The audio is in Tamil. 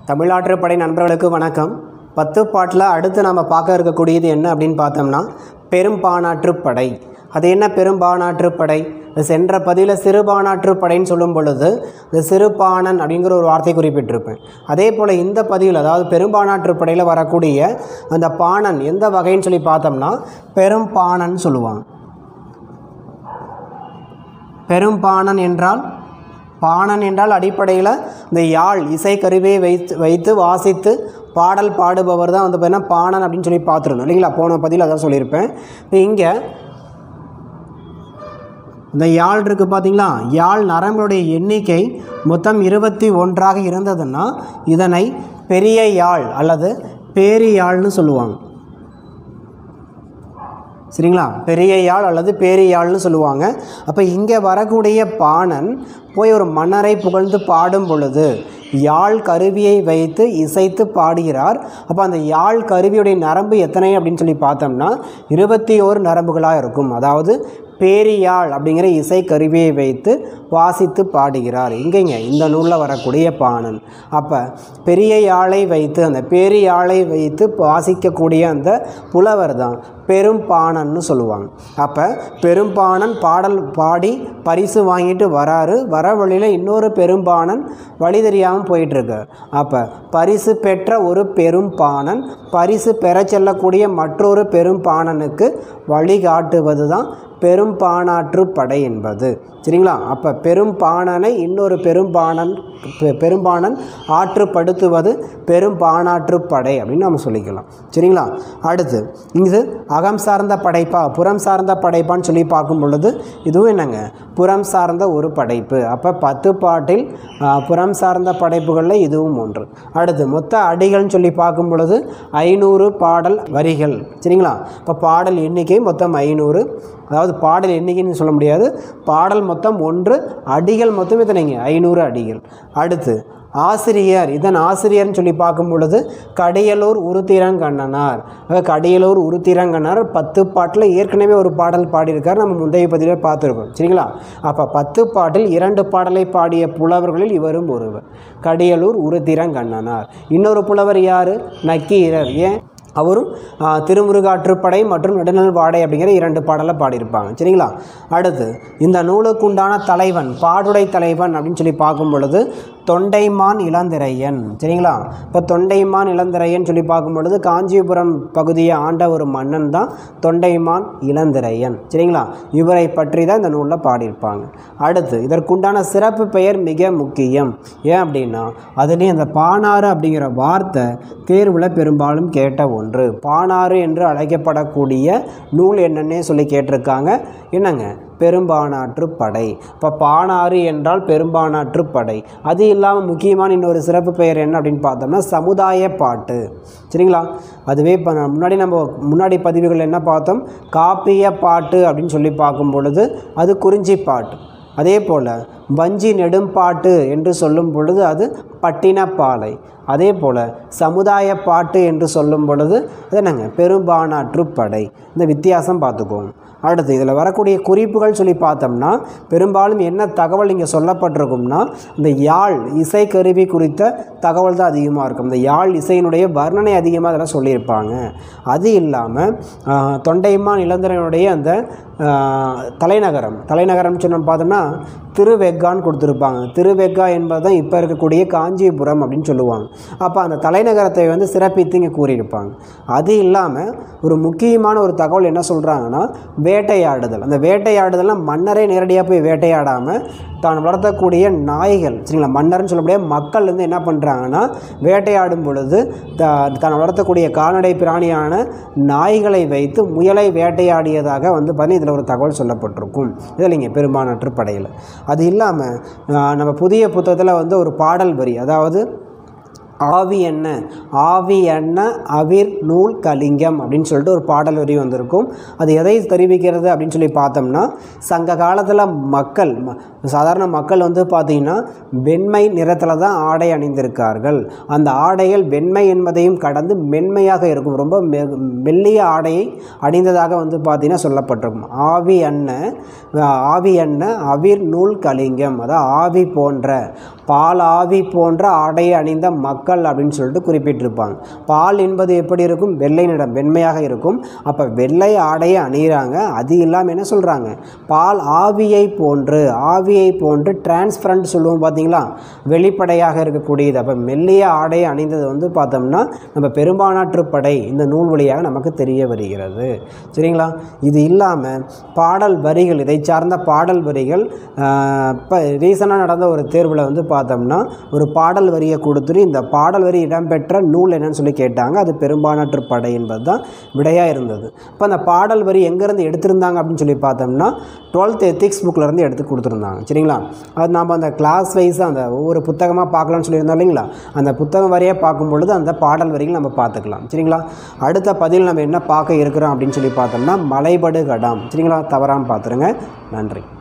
தமிழாற்றுப்படை நண்பர்களுக்கு வணக்கம் பத்து பாட்டில் அடுத்து நம்ம பார்க்க இருக்கக்கூடியது என்ன அப்படின்னு பார்த்தோம்னா பெரும்பானாற்றுப்படை அது என்ன பெரும்பானாற்றுப்படை இது சென்ற பதிவில் சிறுபானாற்றுப்படைன்னு சொல்லும் பொழுது இந்த சிறுபாணன் அப்படிங்கிற ஒரு வார்த்தை குறிப்பிட்டிருப்பேன் அதே போல் இந்த பதிவில் அதாவது பெரும்பானாற்றுப்படையில் வரக்கூடிய அந்த பாணன் எந்த வகைன்னு சொல்லி பார்த்தோம்னா பெரும்பாணன் சொல்லுவாங்க பெரும்பாணன் என்றால் பாணன் என்றால் அடிப்படையில் இந்த யாழ் இசை கருவியை வைத்து வைத்து வாசித்து பாடல் பாடுபவர் தான் வந்து பார்த்தீங்கன்னா பாணன் அப்படின்னு சொல்லி பார்த்துருந்தோம் இல்லைங்களா போன பதிவில் அதான் சொல்லியிருப்பேன் இப்போ இங்கே இந்த யாழ் இருக்குது பார்த்தீங்களா யாழ் நரம்புடைய எண்ணிக்கை மொத்தம் இருபத்தி ஒன்றாக இருந்ததுன்னா இதனை பெரிய யாழ் அல்லது பேரி யாழ்னு சொல்லுவாங்க சரிங்களா பெரிய யாழ் அல்லது பேரியாழ்னு சொல்லுவாங்க அப்போ இங்கே வரக்கூடிய பாணன் போய் ஒரு மன்னரை புகழ்ந்து பாடும் பொழுது யாழ் கருவியை வைத்து இசைத்து பாடுகிறார் அப்போ அந்த யாழ் கருவியுடைய நரம்பு எத்தனை அப்படின்னு சொல்லி பார்த்தோம்னா இருபத்தி ஓரு நரம்புகளாக இருக்கும் அதாவது பேரியாழ் அப்படிங்கிற இசை கருவியை வைத்து வாசித்து பாடுகிறார் இங்கேங்க இந்த நூலில் வரக்கூடிய பாணன் அப்போ பெரிய யாழை வைத்து அந்த பேரியாழை வைத்து வாசிக்கக்கூடிய அந்த புலவர் தான் பெரும்பாணன்னு சொல்லுவாங்க அப்போ பெரும்பாணன் பாடல் பாடி பரிசு வாங்கிட்டு வராரு வர வழியில் இன்னொரு பெரும்பாணன் வழி தெரியாமல் போயிட்டுருக்கார் அப்போ பரிசு பெற்ற ஒரு பெரும்பாணன் பரிசு பெற செல்லக்கூடிய மற்றொரு பெரும்பாணனுக்கு வழிகாட்டுவது தான் பெரும்பானாற்று படை என்பது சரிங்களா அப்போ பெரும்பாணனை இன்னொரு பெரும்பாணன் பெ- பெரும்பாணன் ஆற்றுப்படுத்துவது பெரும்பானாற்று படை அப்படின்னு நம்ம சொல்லிக்கலாம் சரிங்களா அடுத்து இது அகம் சார்ந்த படைப்பா புறம் சார்ந்த படைப்பான்னு சொல்லி பார்க்கும் பொழுது இதுவும் என்னங்க புறம் சார்ந்த ஒரு படைப்பு அப்போ பத்து பாட்டில் ஆ, புறம் சார்ந்த படைப்புகளில் இதுவும் ஒன்று அடுத்து மொத்த அடிகள்னு சொல்லி பார்க்கும் பொழுது ஐநூறு பாடல் வரிகள் சரிங்களா இப்போ பாடல் எண்ணிக்கை மொத்தம் ஐநூறு அதாவது பாடல் எண்ணிக்கைன்னு சொல்ல முடியாது பாடல் மொத்தம் ஒன்று அடிகள் மொத்தம் எத்தனைங்க ஐநூறு அடிகள் அடுத்து ஆசிரியர் இதன் ஆசிரியர்னு சொல்லி பார்க்கும் பொழுது கடியலூர் உருத்திரங்கண்ணனார் ஆக கடியலூர் உருத்திரங்கண்ணனார் பத்து பாட்டில் ஏற்கனவே ஒரு பாடல் பாடியிருக்கார் நம்ம முந்தைய பதிவில் பார்த்துருக்கோம் சரிங்களா அப்போ பத்து பாட்டில் இரண்டு பாடலை பாடிய புலவர்களில் இவரும் ஒருவர் கடியலூர் உருத்திரங்கண்ணனார் இன்னொரு புலவர் யார் நக்கீரர் ஏன் அவரும் ஆ, திருமுருகாற்றுப்படை மற்றும் நெடுநல் வாடை அப்படிங்கிற இரண்டு பாடலை பாடியிருப்பாங்க சரிங்களா அடுத்து இந்த நூலுக்குண்டான தலைவன் பாடுடை தலைவன் அப்படின்னு சொல்லி பார்க்கும் பொழுது தொண்டைமான் இளந்திரையன் சரிங்களா இப்போ தொண்டைமான் இளந்திரையன் சொல்லி பார்க்கும் பொழுது காஞ்சிபுரம் பகுதியை ஆண்ட ஒரு மன்னன் தான் தொண்டைமான் இளந்திரையன் சரிங்களா இவரை பற்றி தான் இந்த நூலில் பாடியிருப்பாங்க அடுத்து இதற்குண்டான சிறப்பு பெயர் மிக முக்கியம் ஏன் அப்படின்னா அதுலேயும் அந்த பானாறு அப்படிங்கிற வார்த்தை தேர்வில் பெரும்பாலும் கேட்ட ஒன்று பானாறு என்று அழைக்கப்படக்கூடிய நூல் என்னன்னே சொல்லி கேட்டிருக்காங்க என்னங்க பெரும்பானாற்று படை இப்போ பானாறு என்றால் பெரும்பானாற்று படை அது இல்லாமல் முக்கியமான இன்னொரு சிறப்பு பெயர் என்ன அப்படின்னு பார்த்தோம்னா சமுதாய பாட்டு சரிங்களா அதுவே இப்போ நான் முன்னாடி நம்ம முன்னாடி பதிவுகள் என்ன பார்த்தோம் காப்பிய பாட்டு அப்படின்னு சொல்லி பார்க்கும் பொழுது அது குறிஞ்சி பாட்டு அதே போல் வஞ்சி நெடும்பாட்டு என்று சொல்லும் பொழுது அது பட்டினப்பாலை அதே போல் சமுதாய பாட்டு என்று சொல்லும் பொழுது அது என்னங்க பெரும்பானாற்று படை இந்த வித்தியாசம் பார்த்துக்கோங்க அடுத்து இதில் வரக்கூடிய குறிப்புகள் சொல்லி பார்த்தோம்னா பெரும்பாலும் என்ன தகவல் இங்கே சொல்லப்பட்டிருக்கும்னா இந்த யாழ் இசை கருவி குறித்த தகவல் தான் அதிகமாக இருக்கும் இந்த யாழ் இசையினுடைய வர்ணனை அதிகமாக அதெல்லாம் சொல்லியிருப்பாங்க அது இல்லாமல் ஆஹ், தொண்டைமான் இளந்திரனுடைய அந்த ஆஹ், தலைநகரம் தலைநகரம் சொன்ன பார்த்தோம்னா திருவெக்கான்னு கொடுத்துருப்பாங்க திருவெக்கா என்பது தான் இப்போ இருக்கக்கூடிய காஞ்சிபுரம் அப்படின்னு சொல்லுவாங்க அப்போ அந்த தலைநகரத்தை வந்து சிறப்பித்து இங்கே கூறியிருப்பாங்க அது இல்லாமல் ஒரு முக்கியமான ஒரு தகவல் என்ன சொல்கிறாங்கன்னா வேட்டையாடுதல் அந்த வேட்டையாடுதல்லாம் மன்னரே நேரடியாக போய் வேட்டையாடாமல் தான் வளர்த்தக்கூடிய நாய்கள் சரிங்களா மன்னர்னு சொல்லக்கூடிய மக்கள் வந்து என்ன பண்ணுறாங்கன்னா வேட்டையாடும் பொழுது த தான் வளர்த்தக்கூடிய கால்நடை பிராணியான நாய்களை வைத்து முயலை வேட்டையாடியதாக வந்து பார்த்தீங்கன்னா இதில் ஒரு தகவல் சொல்லப்பட்டிருக்கும் இதில் இங்கே பெரும்பாலாற்று படையில் அது இல்லாமல் நம்ம புதிய புத்தகத்தில் வந்து ஒரு பாடல் வரி அதாவது ஆவி என்ன ஆவி என்ன அவிர் நூல் கலிங்கம் அப்படின்னு சொல்லிட்டு ஒரு பாடல் வரி வந்திருக்கும் அது எதை தெரிவிக்கிறது அப்படின்னு சொல்லி பார்த்தோம்னா சங்க காலத்தில் மக்கள் ம- சாதாரண மக்கள் வந்து பார்த்திங்கன்னா வெண்மை நிறத்தில் தான் ஆடை அணிந்திருக்கார்கள் அந்த ஆடைகள் வெண்மை என்பதையும் கடந்து மென்மையாக இருக்கும் ரொம்ப மெ மெல்லிய ஆடையை அணிந்ததாக வந்து பார்த்திங்கன்னா சொல்லப்பட்டிருக்கும் ஆவி அன்ன ஆவி அன்ன அவிர் நூல் கலிங்கம் அதாவது ஆவி போன்ற பால் ஆவி போன்ற ஆடையை அணிந்த மக்கள் அப்படின்னு சொல்லிட்டு குறிப்பிட்டிருப்பாங்க பால் என்பது எப்படி இருக்கும் வெள்ளை நிறம் வெண்மையாக இருக்கும் அப்போ வெள்ளை ஆடையை அணிகிறாங்க அது இல்லாமல் என்ன சொல்கிறாங்க பால் ஆவியை போன்று ஆவியை போன்று டிரான்ஸ்பரண்ட் சொல்லுவோம் பார்த்தீங்களா வெளிப்படையாக இருக்கக்கூடியது அப்போ மெல்லிய ஆடையை அணிந்தது வந்து பார்த்தோம்னா நம்ம பெரும்பானாற்று படை இந்த நூல் வழியாக நமக்கு தெரிய வருகிறது சரிங்களா இது இல்லாமல் பாடல் வரிகள் இதை சார்ந்த பாடல் வரிகள் இப்போ ரீசனாக நடந்த ஒரு தேர்வில் வந்து பார்த்தோம்னா ஒரு பாடல் வரியை கொடுத்துட்டு இந்த பாடல் வரி இடம்பெற்ற நூல் என்னன்னு சொல்லி கேட்டாங்க அது பெரும்பானாற்று படை என்பது தான் விடையாக இருந்தது இப்போ அந்த பாடல் வரி எங்கேருந்து எடுத்திருந்தாங்க அப்படின்னு சொல்லி பார்த்தோம்னா டுவெல்த் எத்திக்ஸ் புக்கிலேருந்து எடுத்து கொடுத்துருந்தாங்க சரிங்களா அது நாம் அந்த கிளாஸ் வைஸாக அந்த ஒவ்வொரு புத்தகமாக பார்க்கலாம்னு சொல்லியிருந்தோம் இல்லைங்களா அந்த புத்தகம் வரியாக பார்க்கும் பொழுது அந்த பாடல் வரிகள் நம்ம பார்த்துக்கலாம் சரிங்களா அடுத்த பதில் நம்ம என்ன பார்க்க இருக்கிறோம் அப்படின்னு சொல்லி பார்த்தோம்னா மலைபடு கடாம் சரிங்களா தவறாமல் பார்த்துருங்க நன்றி